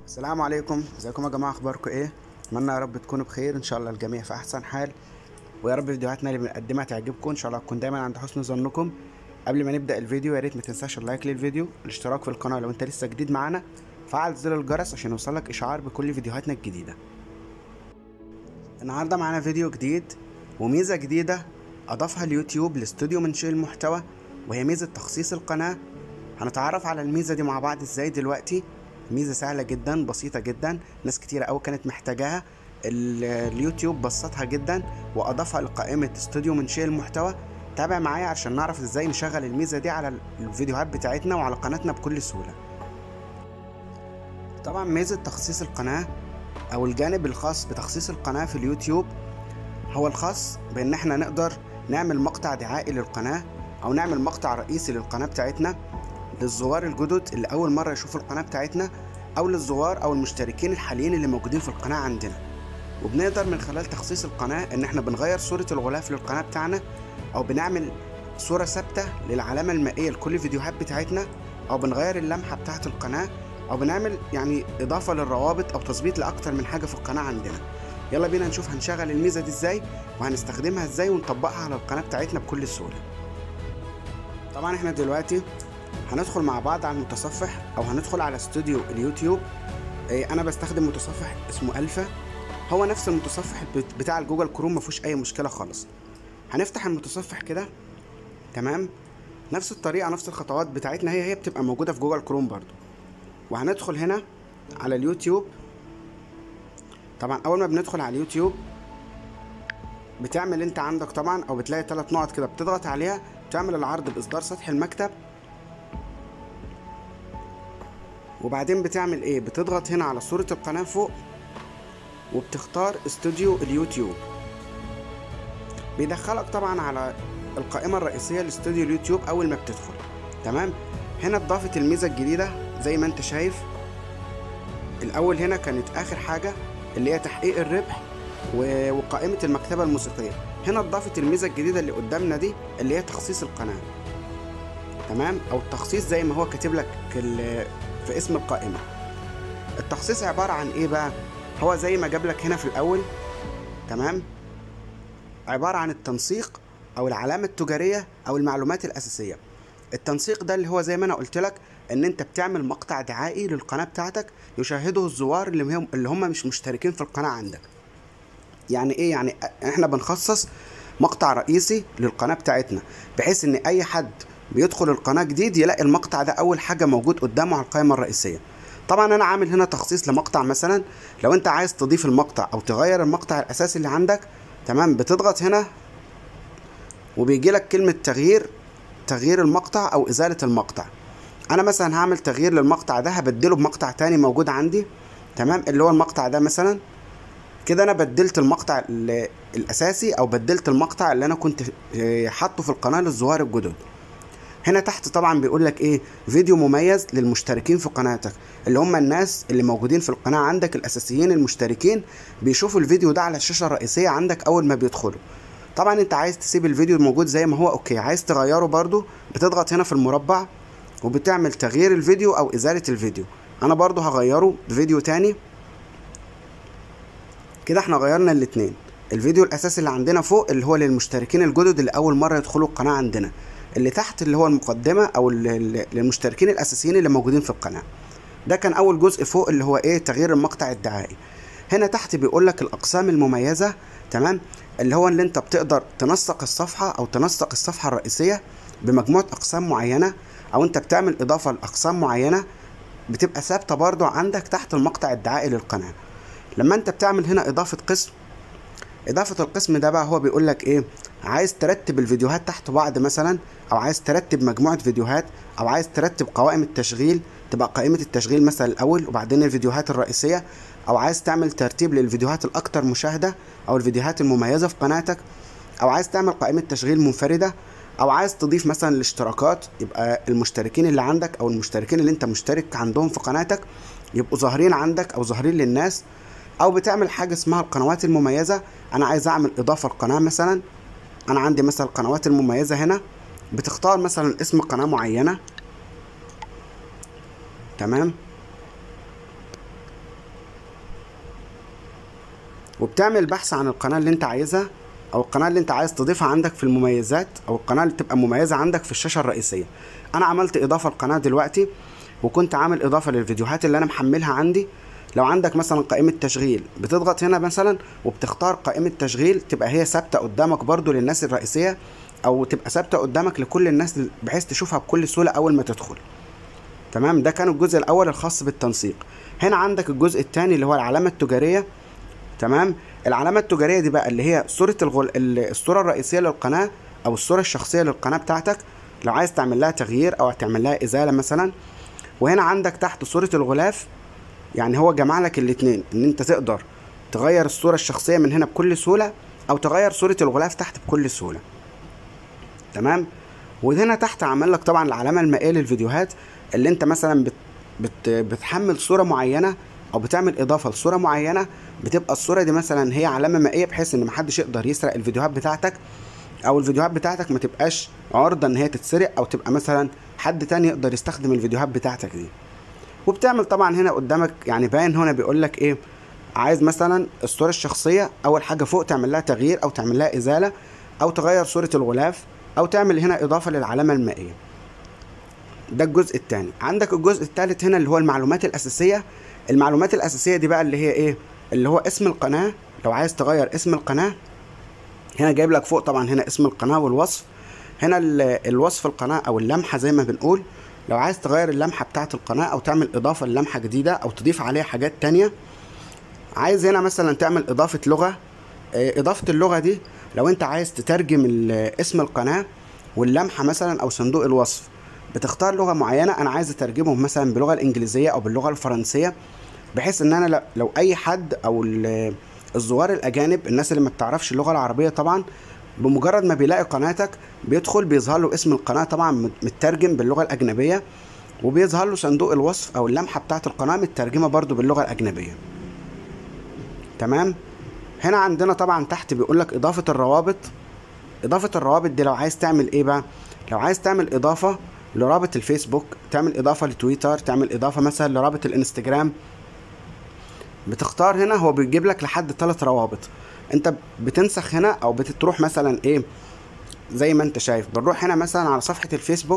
السلام عليكم ازيكم يا جماعه اخباركم ايه اتمنى يا رب تكونوا بخير ان شاء الله الجميع في احسن حال ويا رب فيديوهاتنا اللي بنقدمها تعجبكم ان شاء الله تكون دايما عند حسن ظنكم قبل ما نبدا الفيديو يا ريت ما تنساش اللايك للفيديو الاشتراك في القناه لو انت لسه جديد معانا فعل زر الجرس عشان يوصلك اشعار بكل فيديوهاتنا الجديده النهارده معانا فيديو جديد وميزه جديده اضافها اليوتيوب لاستوديو منشئ المحتوى وهي ميزه تخصيص القناه هنتعرف على الميزه دي مع بعض ازاي دلوقتي ميزه سهله جدا بسيطه جدا ناس كتيره قوي كانت محتاجاها ال- اليوتيوب بسطها جدا واضافها لقائمه استوديو منشئ المحتوى تابع معايا عشان نعرف ازاي نشغل الميزه دي على الفيديوهات بتاعتنا وعلى قناتنا بكل سهوله طبعا ميزه تخصيص القناه او الجانب الخاص بتخصيص القناه في اليوتيوب هو الخاص بان احنا نقدر نعمل مقطع دعائي للقناه او نعمل مقطع رئيسي للقناه بتاعتنا للزوار الجدد اللي اول مره يشوفوا القناه بتاعتنا او للزوار او المشتركين الحاليين اللي موجودين في القناه عندنا وبنقدر من خلال تخصيص القناه ان احنا بنغير صوره الغلاف للقناه بتاعنا او بنعمل صوره ثابته للعلامه المائيه لكل الفيديوهات بتاعتنا او بنغير اللمحه بتاعه القناه او بنعمل يعني اضافه للروابط او تظبيط لاكتر من حاجه في القناه عندنا يلا بينا نشوف هنشغل الميزه دي ازاي وهنستخدمها ازاي ونطبقها على القناه بتاعتنا بكل سهوله طبعا احنا دلوقتي هندخل مع بعض على المتصفح او هندخل على استوديو اليوتيوب إيه، انا بستخدم متصفح اسمه الفا هو نفس المتصفح بت- بتاع الجوجل كروم مفيهوش اي مشكله خالص هنفتح المتصفح كده تمام نفس الطريقه نفس الخطوات بتاعتنا هي هي بتبقى موجوده في جوجل كروم برضو وهندخل هنا على اليوتيوب طبعا اول ما بندخل على اليوتيوب بتعمل انت عندك طبعا او بتلاقي ثلاث نقط كده بتضغط عليها بتعمل العرض باصدار سطح المكتب وبعدين بتعمل ايه بتضغط هنا على صورة القناة فوق وبتختار استوديو اليوتيوب بيدخلك طبعا على القائمة الرئيسية لاستوديو اليوتيوب أول ما بتدخل تمام هنا اتضافت الميزة الجديدة زي ما انت شايف الأول هنا كانت آخر حاجة اللي هي تحقيق الربح و- وقائمة المكتبة الموسيقية هنا اتضافت الميزة الجديدة اللي قدامنا دي اللي هي تخصيص القناة تمام أو التخصيص زي ما هو كاتب لك ال- في اسم القائمة التخصيص عبارة عن ايه بقى هو زي ما جاب لك هنا في الاول تمام عبارة عن التنسيق او العلامة التجارية او المعلومات الاساسية التنسيق ده اللي هو زي ما انا قلت لك ان انت بتعمل مقطع دعائي للقناة بتاعتك يشاهده الزوار اللي هم اللي هم مش مشتركين في القناة عندك يعني ايه يعني احنا بنخصص مقطع رئيسي للقناة بتاعتنا بحيث ان اي حد بيدخل القناة جديد يلاقي المقطع ده اول حاجة موجود قدامه على القائمة الرئيسية طبعا انا عامل هنا تخصيص لمقطع مثلا لو انت عايز تضيف المقطع او تغير المقطع الاساسي اللي عندك تمام بتضغط هنا وبيجي لك كلمة تغيير تغيير المقطع او ازالة المقطع انا مثلا هعمل تغيير للمقطع ده هبدله بمقطع تاني موجود عندي تمام اللي هو المقطع ده مثلا كده انا بدلت المقطع ال- الاساسي او بدلت المقطع اللي انا كنت آه، حاطه في القناه للزوار الجدد هنا تحت طبعا بيقول لك ايه فيديو مميز للمشتركين في قناتك اللي هم الناس اللي موجودين في القناه عندك الاساسيين المشتركين بيشوفوا الفيديو ده على الشاشه الرئيسيه عندك اول ما بيدخلوا طبعا انت عايز تسيب الفيديو موجود زي ما هو اوكي عايز تغيره برضو بتضغط هنا في المربع وبتعمل تغيير الفيديو او ازاله الفيديو انا برضو هغيره بفيديو تاني كده احنا غيرنا الاتنين الفيديو الاساسي اللي عندنا فوق اللي هو للمشتركين الجدد اللي اول مره يدخلوا القناه عندنا اللي تحت اللي هو المقدمه او ال- ال- للمشتركين الاساسيين اللي موجودين في القناه ده كان اول جزء فوق اللي هو ايه تغيير المقطع الدعائي هنا تحت بيقول لك الاقسام المميزه تمام اللي هو اللي انت بتقدر تنسق الصفحه او تنسق الصفحه الرئيسيه بمجموعه اقسام معينه او انت بتعمل اضافه لاقسام معينه بتبقى ثابته برضو عندك تحت المقطع الدعائي للقناه لما انت بتعمل هنا اضافه قسم اضافه القسم ده بقى هو بيقول لك ايه عايز ترتب الفيديوهات تحت بعض مثلا او عايز ترتب مجموعه فيديوهات او عايز ترتب قوائم التشغيل تبقى قائمه التشغيل مثلا الاول وبعدين الفيديوهات الرئيسيه او عايز تعمل ترتيب للفيديوهات الاكثر مشاهده او الفيديوهات المميزه في قناتك او عايز تعمل قائمه تشغيل منفرده او عايز تضيف مثلا الاشتراكات يبقى المشتركين اللي عندك او المشتركين اللي انت مشترك عندهم في قناتك يبقوا ظاهرين عندك او ظاهرين للناس او بتعمل حاجه اسمها القنوات المميزه انا عايز اعمل اضافه لقناه مثلا انا عندي مثلا القنوات المميزه هنا بتختار مثلا اسم قناه معينه تمام وبتعمل بحث عن القناه اللي انت عايزها او القناه اللي انت عايز تضيفها عندك في المميزات او القناه اللي تبقى مميزه عندك في الشاشه الرئيسيه انا عملت اضافه القناه دلوقتي وكنت عامل اضافه للفيديوهات اللي انا محملها عندي لو عندك مثلا قائمة تشغيل بتضغط هنا مثلا وبتختار قائمة تشغيل تبقى هي ثابتة قدامك برضو للناس الرئيسية او تبقى ثابتة قدامك لكل الناس بحيث تشوفها بكل سهولة اول ما تدخل تمام ده كان الجزء الاول الخاص بالتنسيق هنا عندك الجزء الثاني اللي هو العلامة التجارية تمام العلامة التجارية دي بقى اللي هي صورة الغل... الصورة الرئيسية للقناة او الصورة الشخصية للقناة بتاعتك لو عايز تعمل لها تغيير او تعمل لها ازالة مثلا وهنا عندك تحت صورة الغلاف يعني هو جمع لك الاتنين ان انت تقدر تغير الصورة الشخصية من هنا بكل سهولة او تغير صورة الغلاف تحت بكل سهولة تمام وهنا تحت عمل لك طبعا العلامة المائية للفيديوهات اللي انت مثلا بت بت بتحمل صورة معينة او بتعمل اضافة لصورة معينة بتبقى الصورة دي مثلا هي علامة مائية بحيث ان محدش يقدر يسرق الفيديوهات بتاعتك او الفيديوهات بتاعتك ما تبقاش عرضة ان هي تتسرق او تبقى مثلا حد تاني يقدر يستخدم الفيديوهات بتاعتك دي وبتعمل طبعا هنا قدامك يعني باين هنا بيقول لك ايه عايز مثلا الصورة الشخصية اول حاجة فوق تعمل لها تغيير او تعمل لها ازالة او تغير صورة الغلاف او تعمل هنا اضافة للعلامة المائية ده الجزء الثاني عندك الجزء الثالث هنا اللي هو المعلومات الاساسية المعلومات الاساسية دي بقى اللي هي ايه اللي هو اسم القناة لو عايز تغير اسم القناة هنا جايب لك فوق طبعا هنا اسم القناة والوصف هنا الوصف القناة او اللمحة زي ما بنقول لو عايز تغير اللمحة بتاعة القناة او تعمل اضافة للمحة جديدة او تضيف عليها حاجات تانية عايز هنا مثلا تعمل اضافة لغة اضافة اللغة دي لو انت عايز تترجم اسم القناة واللمحة مثلا او صندوق الوصف بتختار لغة معينة انا عايز اترجمهم مثلا باللغة الانجليزية او باللغة الفرنسية بحيث ان انا لو اي حد او الزوار الاجانب الناس اللي ما بتعرفش اللغة العربية طبعا بمجرد ما بيلاقي قناتك بيدخل بيظهر له اسم القناة طبعا مترجم باللغة الأجنبية وبيظهر له صندوق الوصف أو اللمحة بتاعة القناة مترجمة برضو باللغة الأجنبية تمام هنا عندنا طبعا تحت بيقول لك إضافة الروابط إضافة الروابط دي لو عايز تعمل إيه بقى لو عايز تعمل إضافة لرابط الفيسبوك تعمل إضافة لتويتر تعمل إضافة مثلا لرابط الانستجرام بتختار هنا هو بيجيب لك لحد ثلاث روابط انت بتنسخ هنا او بتروح مثلا ايه زي ما انت شايف بنروح هنا مثلا على صفحة الفيسبوك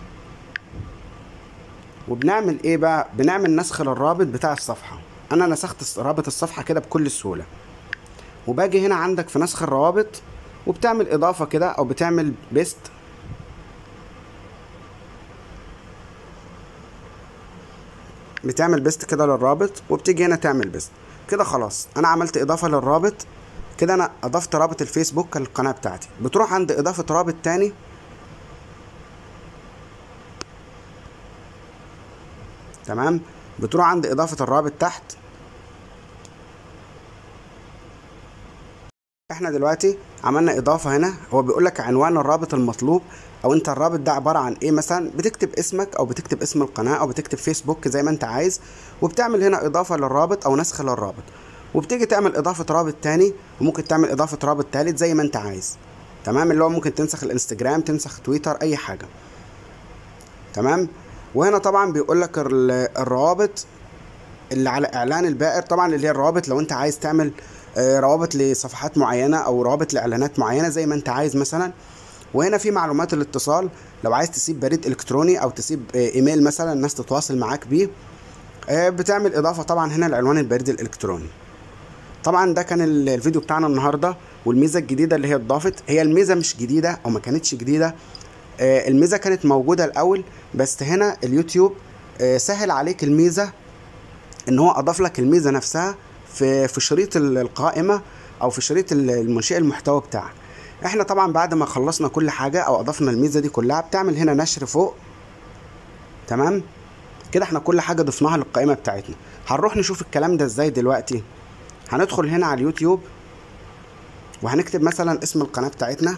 وبنعمل ايه بقى بنعمل نسخ للرابط بتاع الصفحة انا نسخت رابط الصفحة كده بكل سهولة وباجي هنا عندك في نسخ الروابط وبتعمل اضافة كده او بتعمل بيست بتعمل بيست كده للرابط وبتيجي هنا تعمل بيست كده خلاص انا عملت اضافة للرابط كده انا اضفت رابط الفيسبوك للقناه بتاعتي بتروح عند اضافه رابط تاني تمام بتروح عند اضافه الرابط تحت احنا دلوقتي عملنا اضافه هنا هو بيقول لك عنوان الرابط المطلوب او انت الرابط ده عباره عن ايه مثلا بتكتب اسمك او بتكتب اسم القناه او بتكتب فيسبوك زي ما انت عايز وبتعمل هنا اضافه للرابط او نسخ للرابط وبتيجي تعمل اضافه رابط تاني وممكن تعمل اضافه رابط تالت زي ما انت عايز تمام اللي هو ممكن تنسخ الانستجرام تنسخ تويتر اي حاجه تمام وهنا طبعا بيقول لك الروابط اللي على اعلان البائر طبعا اللي هي الروابط لو انت عايز تعمل روابط لصفحات معينه او روابط لاعلانات معينه زي ما انت عايز مثلا وهنا في معلومات الاتصال لو عايز تسيب بريد الكتروني او تسيب ايميل مثلا الناس تتواصل معاك بيه بتعمل اضافه طبعا هنا لعنوان البريد الالكتروني طبعا ده كان الفيديو بتاعنا النهارده والميزه الجديده اللي هي اتضافت هي الميزه مش جديده او ما كانتش جديده الميزه كانت موجوده الاول بس هنا اليوتيوب سهل عليك الميزه ان هو اضاف لك الميزه نفسها في في شريط القائمه او في شريط المنشئ المحتوى بتاعك احنا طبعا بعد ما خلصنا كل حاجه او اضفنا الميزه دي كلها بتعمل هنا نشر فوق تمام كده احنا كل حاجه ضفناها للقائمه بتاعتنا هنروح نشوف الكلام ده ازاي دلوقتي هندخل هنا على اليوتيوب وهنكتب مثلا اسم القناه بتاعتنا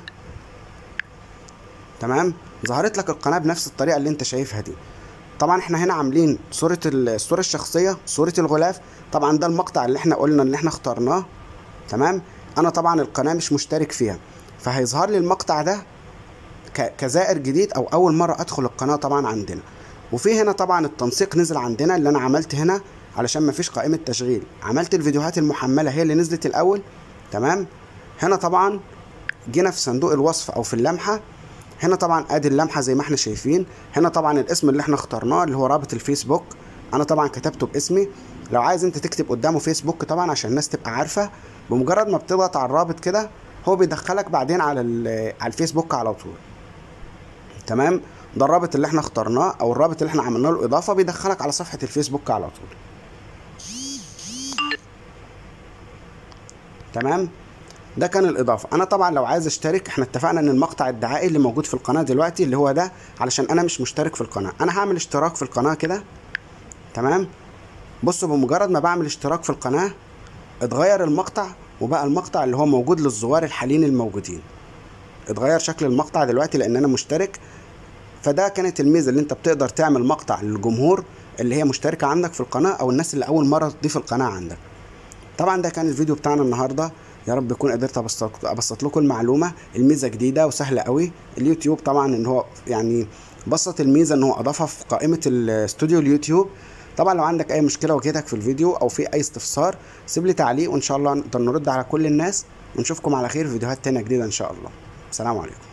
تمام ظهرت لك القناه بنفس الطريقه اللي انت شايفها دي طبعا احنا هنا عاملين صوره الصوره الشخصيه صوره الغلاف طبعا ده المقطع اللي احنا قلنا ان احنا اخترناه تمام انا طبعا القناه مش مشترك فيها فهيظهر لي المقطع ده كزائر جديد او اول مره ادخل القناه طبعا عندنا وفي هنا طبعا التنسيق نزل عندنا اللي انا عملت هنا علشان مفيش قائمه تشغيل عملت الفيديوهات المحمله هي اللي نزلت الاول تمام هنا طبعا جينا في صندوق الوصف او في اللمحه هنا طبعا ادي اللمحه زي ما احنا شايفين هنا طبعا الاسم اللي احنا اخترناه اللي هو رابط الفيسبوك انا طبعا كتبته باسمي لو عايز انت تكتب قدامه فيسبوك طبعا عشان الناس تبقى عارفه بمجرد ما بتضغط على الرابط كده هو بيدخلك بعدين على على الفيسبوك على طول تمام ده الرابط اللي احنا اخترناه او الرابط اللي احنا عملنا له اضافه بيدخلك على صفحه الفيسبوك على طول تمام ده كان الاضافه انا طبعا لو عايز اشترك احنا اتفقنا ان المقطع الدعائي اللي موجود في القناه دلوقتي اللي هو ده علشان انا مش مشترك في القناه انا هعمل اشتراك في القناه كده تمام بصوا بمجرد ما بعمل اشتراك في القناه اتغير المقطع وبقى المقطع اللي هو موجود للزوار الحاليين الموجودين اتغير شكل المقطع دلوقتي لان انا مشترك فده كانت الميزه اللي انت بتقدر تعمل مقطع للجمهور اللي هي مشتركه عندك في القناه او الناس اللي اول مره تضيف القناه عندك طبعا ده كان الفيديو بتاعنا النهارده يا رب يكون قدرت ابسط ابسط لكم المعلومه الميزه جديده وسهله قوي اليوتيوب طبعا ان هو يعني بسط الميزه ان هو اضافها في قائمه الاستوديو اليوتيوب طبعا لو عندك اي مشكله واجهتك في الفيديو او في اي استفسار سيب لي تعليق وان شاء الله نقدر نرد على كل الناس ونشوفكم على خير في فيديوهات تانية جديده ان شاء الله السلام عليكم